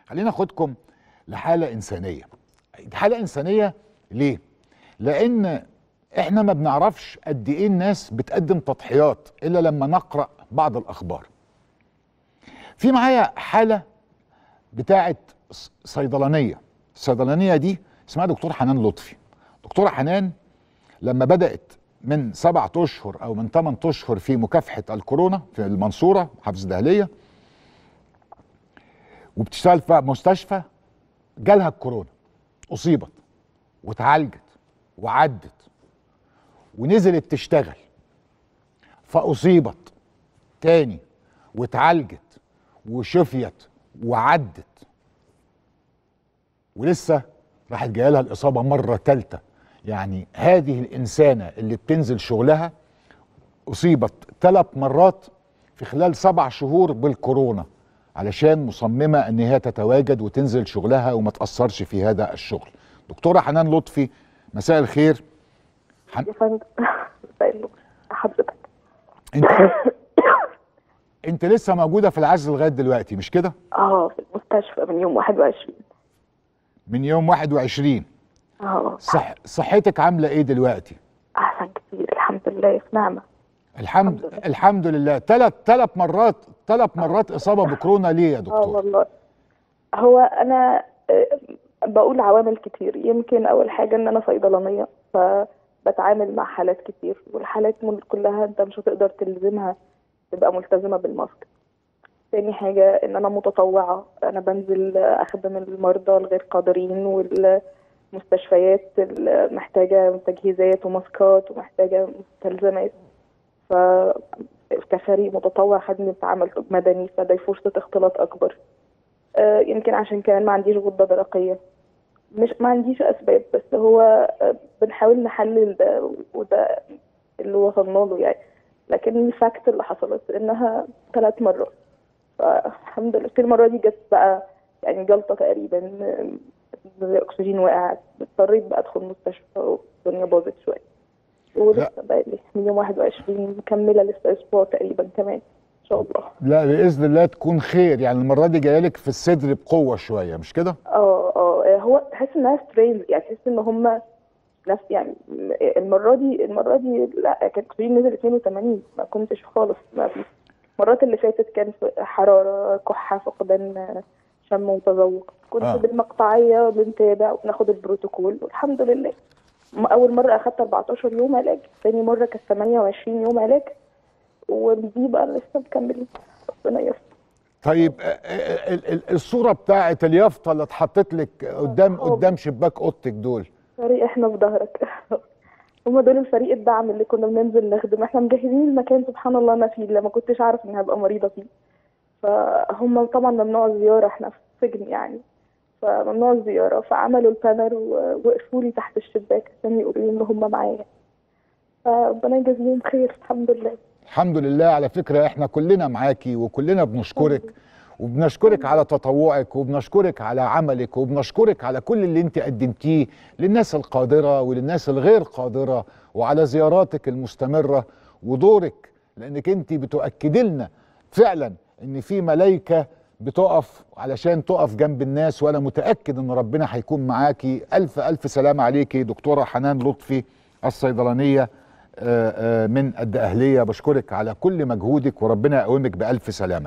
خلينا اخدكم لحاله انسانيه حاله انسانيه ليه لان احنا ما بنعرفش قد ايه الناس بتقدم تضحيات الا لما نقرا بعض الاخبار في معايا حاله بتاعه صيدلانيه الصيدلانيه دي اسمها دكتور حنان لطفي دكتوره حنان لما بدات من سبعة اشهر او من ثمان اشهر في مكافحه الكورونا في المنصوره محافظه الدهليه وبتشتغل في مستشفى جالها الكورونا اصيبت واتعالجت وعدت ونزلت تشتغل فاصيبت تاني واتعالجت وشفيت وعدت ولسه راحت جايه لها الاصابه مره ثالثه يعني هذه الانسانه اللي بتنزل شغلها اصيبت ثلاث مرات في خلال سبع شهور بالكورونا علشان مصممه ان هي تتواجد وتنزل شغلها وما تاثرش في هذا الشغل دكتوره حنان لطفي مساء الخير حن... يا فندم حضرتك انت انت لسه موجوده في العزل لغايه دلوقتي مش كده اه في المستشفى من يوم 21 من يوم 21 اه صح صحتك عامله ايه دلوقتي احسن كتير الحمد لله في نعمه الحمد الحمد لله, الحمد لله. ثلاث ثلاث مرات ثلاث مرات اصابه بكورونا ليه يا دكتور اه والله هو انا بقول عوامل كتير يمكن اول حاجه ان انا صيدلانيه فبتعامل مع حالات كتير والحالات كلها انت مش هتقدر تلزمها تبقى ملتزمه بالماسك تاني حاجه ان انا متطوعه انا بنزل اخدم المرضى الغير قادرين والمستشفيات محتاجه تجهيزات وماسكات ومحتاجه مستلزمات ف كفريق متطوع خدمة عمل مدني فده فرصة اختلاط أكبر آه يمكن عشان كمان ما عنديش غدة درقية مش ما عنديش أسباب بس هو آه بنحاول نحلل ده وده اللي وصلنا له يعني لكن الفاكت اللي حصلت إنها ثلاث مرات فالحمد لله في المرة دي جت بقى يعني جلطة تقريبا الأكسجين وقع اضطريت بقى أدخل مستشفى والدنيا باظت شوية ولسه بقى لي من يوم 21 مكمله لسه اسبوع تقريبا كمان ان شاء الله لا باذن الله تكون خير يعني المره دي جايه لك في الصدر بقوه شويه مش كده؟ اه اه هو تحس انها سترينز يعني تحس ان هم نفس يعني المره دي المره دي لا كان اكسجين نزل 82 ما كنتش خالص ما في المرات اللي فاتت كان حراره كحه فقدان شم وتذوق كنت آه. بالمقطعيه بنتابع وبناخد البروتوكول والحمد لله اول مره اخدت 14 يوم علاج ثاني مره كانت 28 يوم علاج ودي بقى لسه مكملين ربنا يستر طيب الصوره بتاعت اليافطه اللي اتحطت لك قدام قدام شباك اوضتك دول فريق احنا في ظهرك هم دول الفريق الدعم اللي كنا بننزل نخدم احنا مجهزين المكان سبحان الله انا فيه اللي ما كنتش اعرف اني هبقى مريضه فيه فهم طبعا ممنوع الزياره احنا في السجن يعني فممنوع الزيارة فعملوا البانر ووقفوا لي تحت الشباك عشان يقولوا لي إن هم معايا فربنا يجازيهم خير الحمد لله الحمد لله على فكرة احنا كلنا معاكي وكلنا بنشكرك وبنشكرك على تطوعك وبنشكرك على عملك وبنشكرك على كل اللي انت قدمتيه للناس القادرة وللناس الغير قادرة وعلى زياراتك المستمرة ودورك لانك انت بتؤكد لنا فعلا ان في ملايكه بتقف علشان تقف جنب الناس وانا متاكد ان ربنا هيكون معاكي الف الف سلام عليكي دكتوره حنان لطفي الصيدلانيه من الدقهليه بشكرك على كل مجهودك وربنا يقومك بالف سلامه